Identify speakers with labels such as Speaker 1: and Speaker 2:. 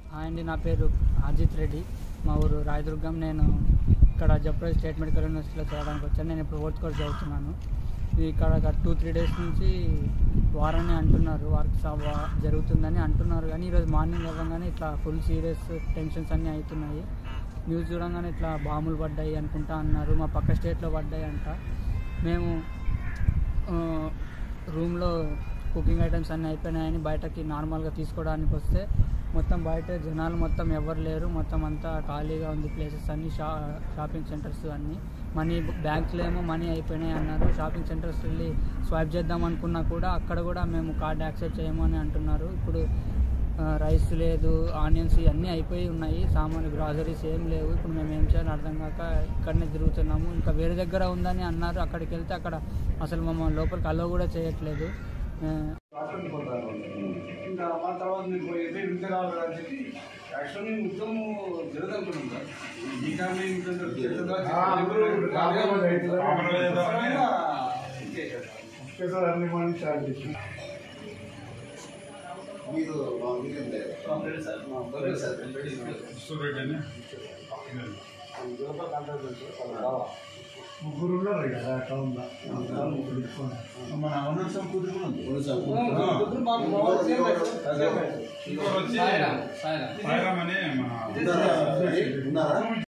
Speaker 1: Hi అండి నా పేరు అజిత్ రెడ్డి మా ఊరు రాయదుర్గం నేను ఇక్కడ జప్రోజ్ స్టేట్ మెడికల్ యూనివర్సిటీలో చదవడానికి వచ్చాను నేను ఇప్పుడు ఫోర్త్ కోర్స్ చదువుతున్నాను ఇది ఇక్కడ టూ త్రీ డేస్ నుంచి వారని అంటున్నారు వర్క్ జరుగుతుందని అంటున్నారు కానీ ఈరోజు మార్నింగ్ అవ్వగానే ఇట్లా ఫుల్ సీరియస్ టెన్షన్స్ అన్నీ అవుతున్నాయి న్యూస్ చూడంగానే ఇట్లా బాంబులు పడ్డాయి అనుకుంటా అన్నారు మా పక్క స్టేట్లో పడ్డాయి అంట మేము ఆ, రూమ్లో కుకింగ్ ఐటమ్స్ అన్నీ అయిపోయినాయని బయటకి నార్మల్గా తీసుకోవడానికి వస్తే మొత్తం బయట జనాలు మొత్తం ఎవరు లేరు మొత్తం అంతా ఖాళీగా ఉంది ప్లేసెస్ అన్నీ షా షాపింగ్ సెంటర్స్ అన్నీ మనీ బ్యాంక్లో ఏమో మనీ అయిపోయినాయి అన్నారు షాపింగ్ సెంటర్స్ వెళ్ళి స్వైప్ చేద్దాం అనుకున్నా కూడా అక్కడ కూడా మేము కార్డ్ యాక్సెప్ట్ చేయము అని అంటున్నారు ఇప్పుడు ఆ, రైస్ లేదు ఆనియన్స్ ఇవన్నీ అయిపోయి ఉన్నాయి సామాన్లు గ్రాసరీస్ ఏం లేవు ఇప్పుడు మేము ఏం చేయాలో అర్థం కాక ఇక్కడనే తిరుగుతున్నాము ఇంకా వేరే దగ్గర ఉందని అన్నారు అక్కడికి వెళ్తే అక్కడ అసలు మమ్మల్ని లోపలికి అలో కూడా చేయట్లేదు ఆ,
Speaker 2: ఇంకా మా తర్వాత మీకు ఎప్పుడు ఇంత కావాలి అని చెప్పి యాక్చువల్లీ ఉద్యమం జరగదనుకున్నాం సార్ ఈ కారణం ఇంత జరుగుతుందా?
Speaker 3: అందరూ కాంప్రమైజ్ అవుతున్నారు.
Speaker 2: కాంప్రమైజ్ అవుతారని
Speaker 3: ఒకేసారి అన్ని మంది స్టార్ట్ చేసి
Speaker 4: మీరు మా వీకెండ్
Speaker 3: ముగ్గురు ఉన్నారు కదా టౌన్లో ముగ్గురు ఇచ్చుకోండి
Speaker 2: మన ఉన్నతం కూతురు కూడా ఉంది
Speaker 4: ఉన్నతం.
Speaker 2: కూతురు మాకు బాగా సేమ్
Speaker 4: అదే.
Speaker 2: సాయిరామ్ సాయిరామ్
Speaker 4: ఉన్నారా? ఉన్నారా